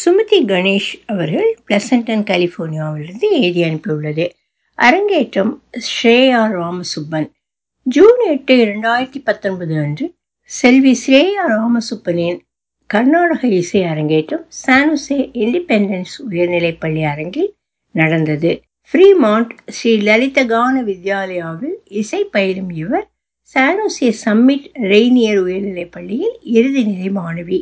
சுமதி கணேஷ் அவர்கள் பிளசண்டன் கலிபோர்னியாவிலிருந்து எழுதி அனுப்பியுள்ளது அரங்கேற்றம் ஸ்ரேயா ராமசுப்பன் ஜூன் எட்டு இரண்டாயிரத்தி பத்தொன்பது அன்று செல்வி ஸ்ரேயா ராமசுப்பனின் கர்நாடக இசை அரங்கேற்றம் சானுசே இண்டிபெண்டன்ஸ் உயர்நிலைப்பள்ளி அரங்கில் நடந்தது ஃப்ரீமாண்ட் ஸ்ரீ லலித கான வித்யாலயாவில் இசை பயிலும் இவர் சானுசே சம்மிட் ரெய்னியர் உயர்நிலைப் பள்ளியில் இறுதி நிலை மாணவி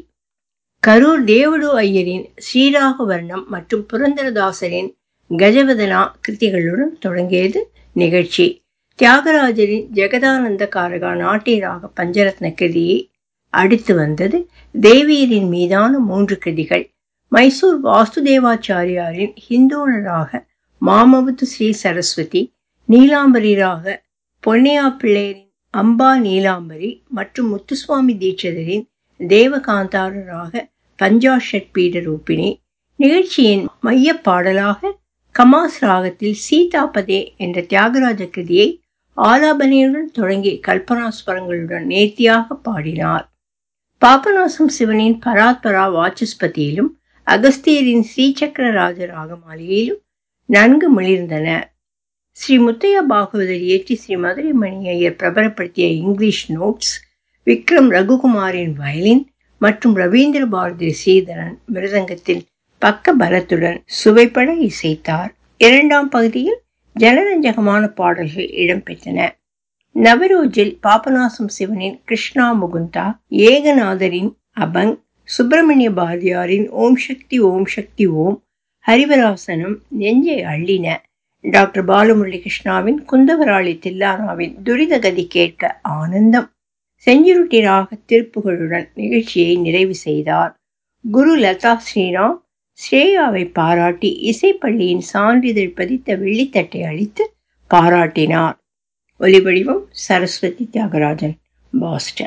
கரூர் தேவடு ஐயரின் ஸ்ரீராகவர்ணம் மற்றும் புரந்தரதாசரின் கஜவதனா கிருதிகளுடன் தொடங்கியது நிகழ்ச்சி தியாகராஜரின் ஜெகதானந்த காரகா நாட்டியராக பஞ்சரத்ன கிருதியை அடுத்து வந்தது தேவியரின் மீதான மூன்று கிருதிகள் மைசூர் வாசுதேவாச்சாரியாரின் ஹிந்தோளராக மாமவது ஸ்ரீ சரஸ்வதி நீலாம்பரி ராக பொன்னையா பிள்ளையரின் அம்பா நீலாம்பரி மற்றும் முத்துசுவாமி தீட்சிதரின் தேவகாந்தார ராக பஞ்சாஷட் பீட ரூபிணி நிகழ்ச்சியின் மைய பாடலாக கமாஸ் ராகத்தில் சீதாபதே என்ற தியாகராஜ கிருதியை ஆலாபனையுடன் தொடங்கி கல்பனாஸ்வரங்களுடன் நேர்த்தியாக பாடினார் பாபநாசம் சிவனின் பராத்பரா வாச்சஸ்பதியிலும் அகஸ்தியரின் ஸ்ரீசக்கர ராஜ ராகமாலியிலும் நன்கு மிளிர்ந்தன ஸ்ரீ முத்தையா பாகவதர் இயற்றி ஸ்ரீ மதுரை மணி ஐயர் பிரபலப்படுத்திய இங்கிலீஷ் நோட்ஸ் விக்ரம் ரகுகுமாரின் வயலின் மற்றும் ரவீந்திர பாரதி ஸ்ரீதரன் மிருதங்கத்தில் பக்க பலத்துடன் சுவைப்பட இசைத்தார் இரண்டாம் பகுதியில் ஜனரஞ்சகமான பாடல்கள் இடம்பெற்றன நவரோஜில் பாபநாசம் சிவனின் கிருஷ்ணா முகுந்தா ஏகநாதரின் அபங் சுப்பிரமணிய பாரதியாரின் ஓம் சக்தி ஓம் சக்தி ஓம் ஹரிவராசனம் நெஞ்சை அள்ளின டாக்டர் பாலமுரளி கிருஷ்ணாவின் குந்தவராளி தில்லாராவின் துரிதகதி கேட்க ஆனந்தம் செஞ்சுருட்டி ராக திருப்புகளுடன் நிகழ்ச்சியை நிறைவு செய்தார் குரு லதா ஸ்ரீராம் ஸ்ரேயாவை பாராட்டி இசைப்பள்ளியின் சான்றிதழ் பதித்த வெள்ளித்தட்டை அளித்து பாராட்டினார் ஒலிவடிவம் சரஸ்வதி தியாகராஜன் பாஸ்டன்